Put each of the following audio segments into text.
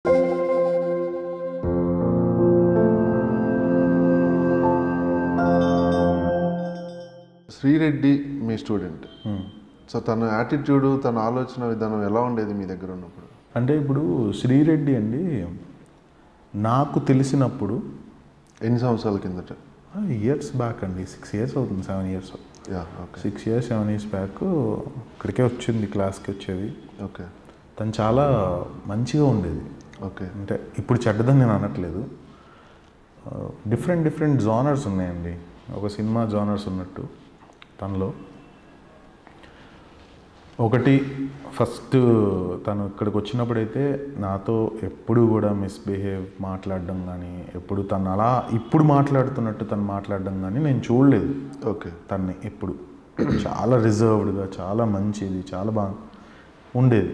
శ్రీరెడ్డి మీ student so తన attitude తన ఆలోచన విధానం ఎలా ఉండేది మీ దగ్గర ఉన్నప్పుడు అంటే ఇప్పుడు శ్రీరెడ్డి అండి నాకు తెలిసినప్పుడు ఎన్ని సంవత్సరాల కిందట ఇయర్స్ బ్యాక్ అండి సిక్స్ ఇయర్స్ అవుతుంది seven years yeah okay six years seven years back ఇక్కడికే వచ్చింది క్లాస్కి వచ్చేది ఓకే తను చాలా మంచిగా ఉండేది ఓకే అంటే ఇప్పుడు చెడ్డదని నేను అనట్లేదు డిఫరెంట్ డిఫరెంట్ జానర్స్ ఉన్నాయండి ఒక సినిమా జానర్స్ ఉన్నట్టు తనలో ఒకటి ఫస్ట్ తను ఇక్కడికి వచ్చినప్పుడైతే నాతో ఎప్పుడు కూడా మిస్బిహేవ్ మాట్లాడడం కానీ ఎప్పుడు తను అలా ఇప్పుడు మాట్లాడుతున్నట్టు తను మాట్లాడడం కానీ నేను చూడలేదు ఓకే తన్ని ఎప్పుడు చాలా రిజర్వ్డ్గా చాలా మంచిది చాలా బాగా ఉండేది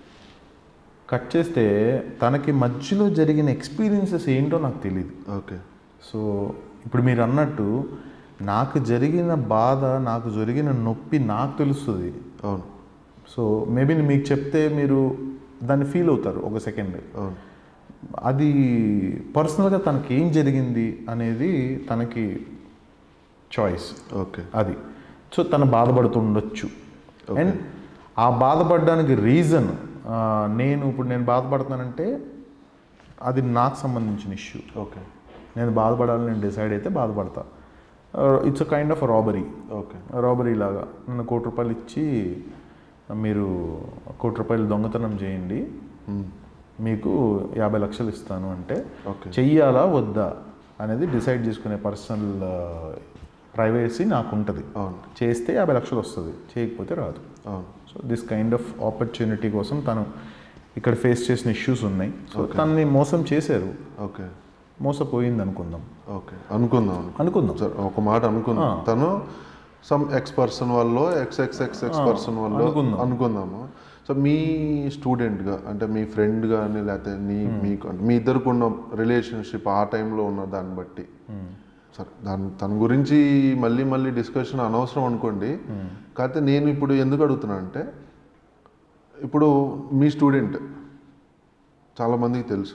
కట్ చేస్తే తనకి మధ్యలో జరిగిన ఎక్స్పీరియన్సెస్ ఏంటో నాకు తెలియదు ఓకే సో ఇప్పుడు మీరు అన్నట్టు నాకు జరిగిన బాధ నాకు జరిగిన నొప్పి నాకు తెలుస్తుంది అవును సో మేబీ మీకు చెప్తే మీరు దాన్ని ఫీల్ అవుతారు ఒక సెకండ్ అవును అది పర్సనల్గా తనకి ఏం జరిగింది అనేది తనకి చాయిస్ ఓకే అది సో తను బాధపడుతుండొచ్చు అండ్ ఆ బాధపడడానికి రీజన్ నేను ఇప్పుడు నేను బాధపడుతున్నానంటే అది నాకు సంబంధించిన ఇష్యూ ఓకే నేను బాధపడాలని నేను డిసైడ్ అయితే బాధపడతా it's a kind of robbery okay robbery లాగా నన్ను కోటి రూపాయలు ఇచ్చి మీరు కోటి రూపాయలు దొంగతనం చేయండి మీకు యాభై లక్షలు ఇస్తాను అంటే ఓకే చెయ్యాలా వద్దా అనేది డిసైడ్ చేసుకునే పర్సనల్ ప్రైవసీ నాకు ఉంటుంది అవును చేస్తే యాభై లక్షలు వస్తుంది చేయకపోతే రాదు అవును so this kind of opportunity కోసం తను ఇక్కడ ఫేస్ చేసిన ఇష్యూస్ ఉన్నాయి సో తనని మోసం చేశారు ఓకే మోసపోయింది అనుకుందాం ఓకే అనుకుందాం అనుకుందాం. అనుకుందాం సరే ఒక మాట అనుకుందాం తను సమ్ ఎక్స్ పర్సన్ వల్ల x x x x person వల్ల అనుకుందాం. అనుకుందాము సో మీ స్టూడెంట్గా అంటే మీ ఫ్రెండ్ కానీ లేకపోతే నీ మీకు అంటే మీ ఇద్దరికి ఉన్న రిలేషన్షిప్ ఆ టైంలో ఉన్న దాన్ని బట్టి సరే దాని తన గురించి మళ్ళీ మళ్ళీ డిస్కషన్ అనవసరం అనుకోండి కాకపోతే నేను ఇప్పుడు ఎందుకు అడుగుతున్నా అంటే ఇప్పుడు మీ స్టూడెంట్ చాలామందికి తెలుసు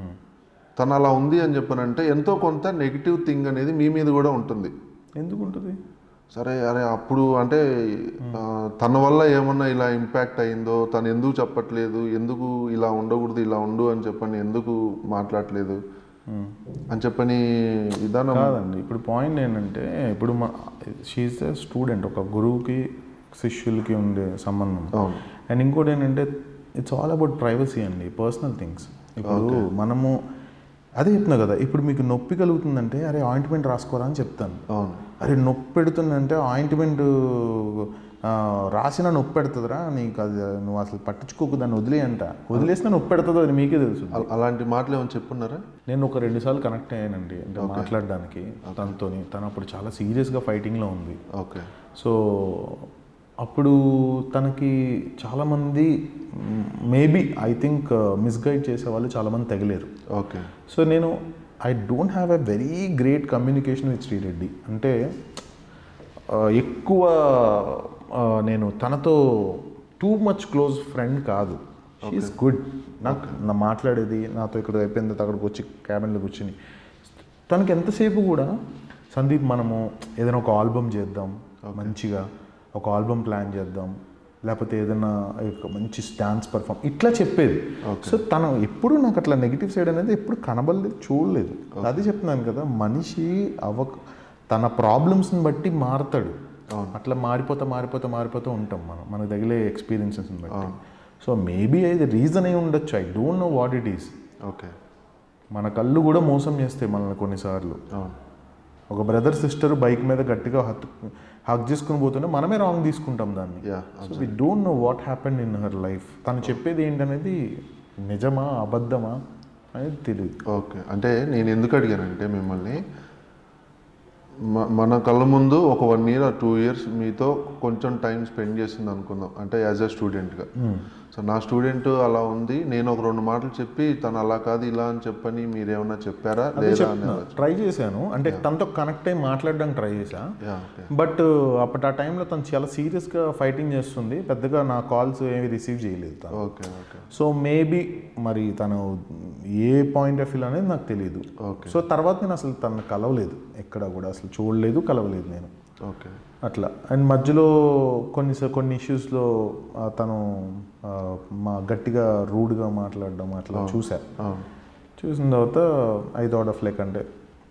తను అలా ఉంది అని చెప్పానంటే ఎంతో కొంత నెగిటివ్ థింగ్ అనేది మీ మీద కూడా ఉంటుంది ఎందుకు ఉంటుంది సరే అరే అప్పుడు అంటే ఆ, తన వల్ల ఏమన్నా ఇలా ఇంపాక్ట్ అయిందో తను ఎందుకు చెప్పట్లేదు ఎందుకు ఇలా ఉండకూడదు ఇలా ఉండు అని చెప్పని ఎందుకు మాట్లాడట్లేదు అని చెప్పని విధానం కాదండి ఇప్పుడు పాయింట్ ఏంటంటే ఇప్పుడు మా షీఈ్ ద స్టూడెంట్ ఒక గురువుకి శిష్యులకి ఉండే సంబంధం అవును అండ్ ఇంకోటి ఏంటంటే ఇట్స్ ఆల్ అబౌట్ ప్రైవసీ అండి పర్సనల్ థింగ్స్ ఇప్పుడు మనము అదే చెప్తున్నా కదా ఇప్పుడు మీకు నొప్పి కలుగుతుందంటే అరే ఆయింట్మెంట్ రాసుకోరా అని చెప్తాను అవును అరే నొప్పి పెడుతుందంటే ఆయింట్మెంట్ రాసిన నొప్పి పెడుతుందిరా నీకు అది నువ్వు అసలు పట్టించుకోకు దాన్ని వదిలేయంట వదిలేసినా నొప్పి పెడుతుందో అది మీకే తెలుసు అల- అలాంటి మాటలు ఏమైనా చెప్పున్నారా నేను ఒక రెండు సార్లు కనెక్ట్ అయ్యానండి అంటే మాట్లాడడానికి తనతోని తను అప్పుడు చాలా సీరియస్గా ఫైటింగ్లో ఉంది ఓకే సో అప్పుడు తనకి చాలామంది మేబీ ఐ థింక్ మిస్గైడ్ చేసే వాళ్ళు చాలామంది తగిలేరు ఓకే సో నేను I don't have a very great communication with Sri Reddy అంటే ఆ, ఎక్కువ ఆ, నేను తనతో టూ మచ్ క్లోజ్ ఫ్రెండ్ కాదు షీఈస్ గుడ్ నాకు నా మాట్లాడేది నాతో ఇక్కడ అయిపోయిన తర్వాత అక్కడికి వచ్చి క్యాబిన్లో కూర్చుని తనకి ఎంతసేపు కూడా సందీప్ మనము ఏదైనా ఒక ఆల్బమ్ చేద్దాం మంచిగా ఒక ఆల్బమ్ ప్లాన్ చేద్దాం లేకపోతే ఏదైనా ఒక మంచి డాన్స్ పర్ఫామ్ ఇట్లా చెప్పేది సో తను ఎప్పుడు నాకు అట్లా నెగిటివ్ సైడ్ అనేది ఎప్పుడు కనబడలేదు చూడలేదు అది చెప్తున్నాను కదా మనిషి అవ తన ప్రాబ్లమ్స్ని బట్టి మారుతాడు అట్లా మారిపోతా మారిపోతా మారిపోతూ ఉంటాం మనం మనకు తగిలే ఎక్స్పీరియన్సెస్ని బట్టి సో మేబీ అది రీజన్ అయి ఉండొచ్చు I don't know what it is okay మన కళ్ళు కూడా మోసం చేస్తాయి మనల్ని కొన్నిసార్లు అవును ఒక బ్రదర్ సిస్టర్ బైక్ మీద గట్టిగా హత్ హక్ చేసుకుని పోతుంటే మనమే రాంగ్ తీసుకుంటాం దాన్ని yeah so we don't know what happen in her life తను చెప్పేది ఏంటనేది నిజమా అబద్ధమా అనేది తెలియదు ఓకే అంటే నేను ఎందుకు అడిగానంటే మిమ్మల్ని మ- మన కళ్ళ ముందు ఒక వన్ ఇయర్ టూ ఇయర్స్ మీతో కొంచెం టైం స్పెండ్ చేసింది అనుకుందాం అంటే యాజ్ అ స్టూడెంట్గా సో నా స్టూడెంట్ అలా ఉంది నేను ఒక రెండు మాటలు చెప్పి తను అలా కాదు ఇలా అని చెప్పని మీరు ఏమన్నా చెప్పారా లేదా అని ట్రై చేశాను అంటే తనతో కనెక్ట్ అయ్యి మాట్లాడడానికి ట్రై చేశా యా ఓకే బట్ అప్పటి ఆ టైంలో తను చాలా సీరియస్గా ఫైటింగ్ చేస్తుంది పెద్దగా నా కాల్స్ ఏమి రిసీవ్ చేయలేదు తను ఓకే ఓకే సో మేబీ మరి తను ఏ పాయింట్ ఆఫ్ వ్యూ అనేది నాకు తెలియదు ఓకే సో తర్వాత నేను అసలు తనను కలవలేదు ఎక్కడ కూడా అసలు చూడలేదు కలవలేదు నేను ఓకే అట్లా అండ్ మధ్యలో కొన్ని స- కొన్ని ఇష్యూస్లో తను ఆ, మా గట్టిగా రూడ్గా మాట్లాడడం అట్లా చూసా అవును చూసిన తర్వాత ఐ థాట్ ఆఫ్ లైక్ అంటే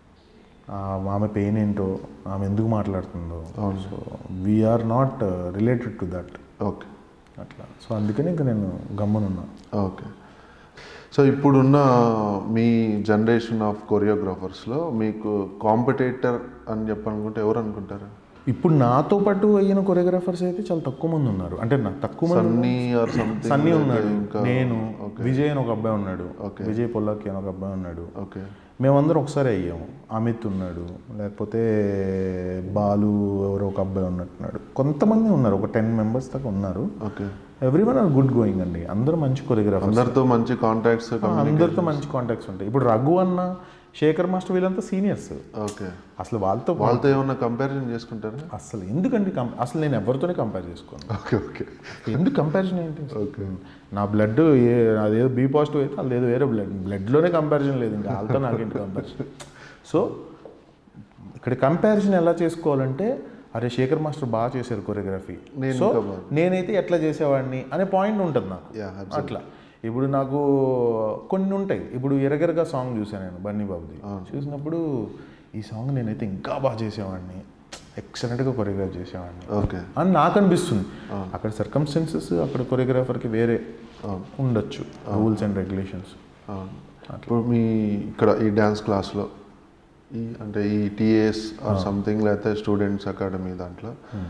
ఆ, ఆమె పెయిన్ ఏంటో ఆమె ఎందుకు మాట్లాడుతుందో అవును. So we are not related to that okay అట్లా సో అందుకని ఇంకా నేను గమ్మునున్నా ఓకే సో ఇప్పుడున్న మీ జనరేషన్ ఆఫ్ కొరియోగ్రాఫర్స్లో మీకు కాంపిటేటర్ అని చెప్పనుకుంటే ఎవరు అనుకుంటారు ఇప్పుడు నాతో పాటు అయిన కొరియోగ్రాఫర్స్ అయితే చాలా తక్కువ మంది ఉన్నారు అంటే నాకు తక్కువ మంది సన్నీ ఆర్ సంథింగ్ సన్నీ ఉన్నాడు ఇంకా నేను విజయ్ అని ఒక అబ్బాయి ఉన్నాడు Okay. విజయ్ పొల్లాకి అని ఒక అబ్బాయి ఉన్నాడు ఓకే మేమందరం ఒకసారి అయ్యాము అమిత్ ఉన్నాడు లేకపోతే బాలు ఎవరో ఒక అబ్బాయి ఉన్నట్టున్నాడు కొంతమంది ఉన్నారు ఒక టెన్ మెంబర్స్ దాకా ఉన్నారు okay everyone are good going అండి అందరూ మంచి కొరియోగ్రాఫర్ అందరితో మంచి కాంటాక్ట్స్ అందరితో మంచి కాంటాక్ట్స్ ఉంటాయి ఇప్పుడు రఘు అన్న శేఖర్ మాస్టర్ వీళ్ళంతా సీనియర్స్ ఓకే అసలు వాళ్ళతో వాళ్ళతో ఏమన్నా కంపారిజన్ చేసుకుంటారా అసలు ఎందుకండి కంప- అసలు నేను ఎవరితోనే కంపేర్ చేసుకోను ఓకే ఓకే ఎందుకు కంపారిజన్ ఏంటి ఓకే నా బ్లడ్ ఏ అదేదో బీ పాజిటివ్ అయితే అది ఏదో వేరే బ్లడ్ బ్లడ్లోనే కంపారిజన్ లేదు ఇంకా వాళ్ళతో నాకేంటి కంపారిజన్ సో ఇక్కడ కంపారిజన్ ఎలా చేసుకోవాలంటే అరే శేఖర్ మాస్టర్ బాగా చేశారు కొరియోగ్రఫీ నేను సో ఇంకా బాగా. నేనైతే ఎట్లా చేసేవాడిని అనే పాయింట్ ఉంటుంది నాకు Yeah, అట్లా ఇప్పుడు నాకు కొన్ని ఉంటాయి ఇప్పుడు ఎరగెరగా సాంగ్ చూసాను నేను బన్నీ బాబుది చూసినప్పుడు ఈ సాంగ్ నేనైతే ఇంకా బాగా చేసేవాడిని ఎక్సలెంట్గా కొరియోగ్రాఫ్ చేసేవాడిని ఓకే అని నాకు అనిపిస్తుంది అక్కడ సర్కమ్స్టెన్సెస్ అక్కడ కొరియోగ్రాఫర్కి వేరే ఉండొచ్చు రూల్స్ అండ్ రెగ్యులేషన్స్ అవును. ఇప్పుడు మీ ఇక్కడ ఈ డ్యాన్స్ క్లాస్లో ఈ అంటే ఈ టీఏఎస్ ఆర్ సంథింగ్ లేకపోతే స్టూడెంట్స్ అకాడమీ దాంట్లో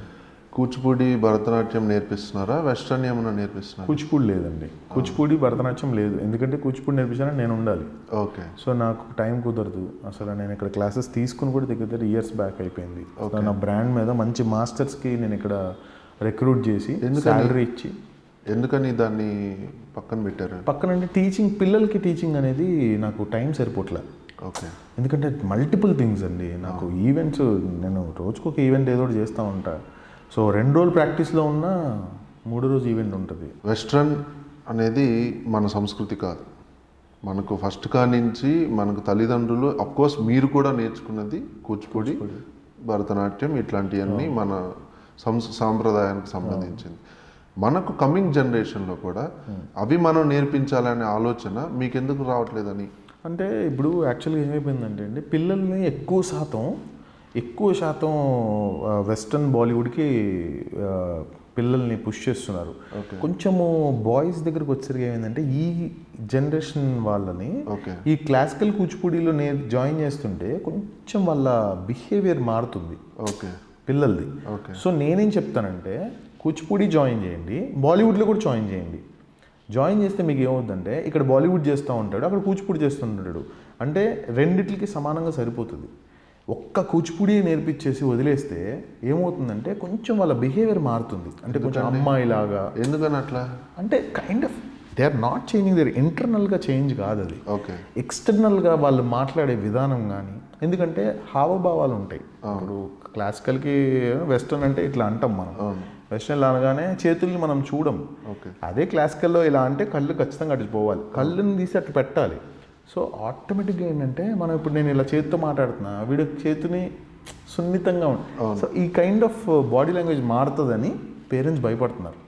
కూచిపూడి భరతనాట్యం నేర్పిస్తున్నారా వెస్ట్రన్ ఏమైనా నేర్పిస్తున్నారా కూచిపూడి లేదండి కూచిపూడి భరతనాట్యం లేదు ఎందుకంటే కూచిపూడి నేర్పించాలని నేను ఉండాలి ఓకే సో నాకు టైం కుదరదు అసలు నేను ఇక్కడ క్లాసెస్ తీసుకుని కూడా దగ్గర దగ్గర ఇయర్స్ బ్యాక్ అయిపోయింది సో నా బ్రాండ్ మీద మంచి మాస్టర్స్కి నేను ఇక్కడ రిక్రూట్ చేసి శాలరీ ఇచ్చి ఎందుకని దాన్ని పక్కన పెట్టారు పక్కనంటే టీచింగ్ పిల్లలకి టీచింగ్ అనేది నాకు టైం సరిపోట్లే ఓకే ఎందుకంటే మల్టిపుల్ థింగ్స్ అండి నాకు ఈవెంట్స్ నేను రోజుకు ఒక ఈవెంట్ ఏదో ఒకటి చేస్తూ ఉంటా సో రెండు రోజులు ప్రాక్టీస్లో ఉన్న మూడో రోజు ఈవెంట్ ఉంటుంది వెస్ట్రన్ అనేది మన సంస్కృతి కాదు మనకు ఫస్ట్ కానించి మనకు తల్లిదండ్రులు కోర్స్ మీరు కూడా నేర్చుకున్నది కూచిపూడి భరతనాట్యం ఇట్లాంటివన్నీ మన సంస్ సాంప్రదాయానికి సంబంధించింది మనకు కమింగ్ జనరేషన్లో కూడా అవి మనం నేర్పించాలనే ఆలోచన మీకెందుకు రావట్లేదని అంటే ఇప్పుడు యాక్చువల్గా ఏమైపోయిందంటే అండి పిల్లల్ని ఎక్కువ శాతం ఎక్కువ శాతం ఆ, వెస్ట్రన్ బాలీవుడ్కి ఆ, పిల్లల్ని పుష్ చేస్తున్నారు కొంచెము బాయ్స్ దగ్గరకు వచ్చేసరికి ఏమైందంటే ఈ జనరేషన్ వాళ్ళని ఓకే ఈ క్లాసికల్ కూచిపూడిలో నేను జాయిన్ చేస్తుంటే కొంచెం వాళ్ళ బిహేవియర్ మారుతుంది ఓకే పిల్లలది ఓకే సో నేనేం చెప్తానంటే కూచిపూడి జాయిన్ చేయండి బాలీవుడ్లో కూడా జాయిన్ చేయండి జాయిన్ చేస్తే మీకు ఏమవుతుందంటే ఇక్కడ బాలీవుడ్ చేస్తూ ఉంటాడు అక్కడ కూచిపూడి చేస్తుంటాడు అంటే రెండిట్లకి సమానంగా సరిపోతుంది ఒక్క కూచిపూడి నేర్పించేసి వదిలేస్తే ఏమవుతుందంటే కొంచెం వాళ్ళ బిహేవియర్ మారుతుంది అంటే కొంచెం అమ్మాయిలాగా ఎందుకని అట్లా అంటే kind of they are not changing their ఇంటర్నల్గా చేంజ్ కాదు అది ఓకే ఎక్స్టర్నల్గా వాళ్ళు మాట్లాడే విధానం కానీ ఎందుకంటే హావభావాలు ఉంటాయి ఇప్పుడు క్లాసికల్కి వెస్టర్న్ అంటే ఇట్లా అంటాం మనం వెస్టర్న్ అనగానే చేతుల్ని మనం చూడం ఓకే అదే క్లాసికల్లో ఇలా అంటే కళ్ళు ఖచ్చితంగా అటు పోవాలి కళ్ళుని తీసి అటు పెట్టాలి సో ఆటోమేటిక్గా ఏంటంటే మనం ఇప్పుడు నేను ఇలా చేతితో మాట్లాడుతున్నా వీడు చేతిని సున్నితంగా ఉం- సో ఈ కైండ్ ఆఫ్ బాడీ లాంగ్వేజ్ మారుతుందని పేరెంట్స్ భయపడుతున్నారు